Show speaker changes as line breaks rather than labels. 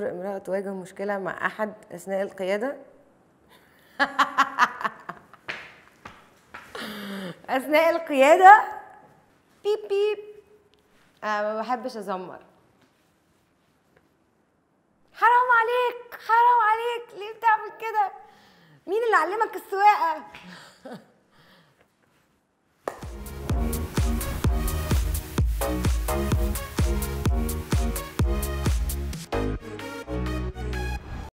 تشعر امرأة تواجه مشكلة مع أحد أثناء القيادة أثناء القيادة بيب بيب أنا ما بحبش أزمر حرام عليك حرام عليك ليه بتعمل كده مين اللي علمك السواقة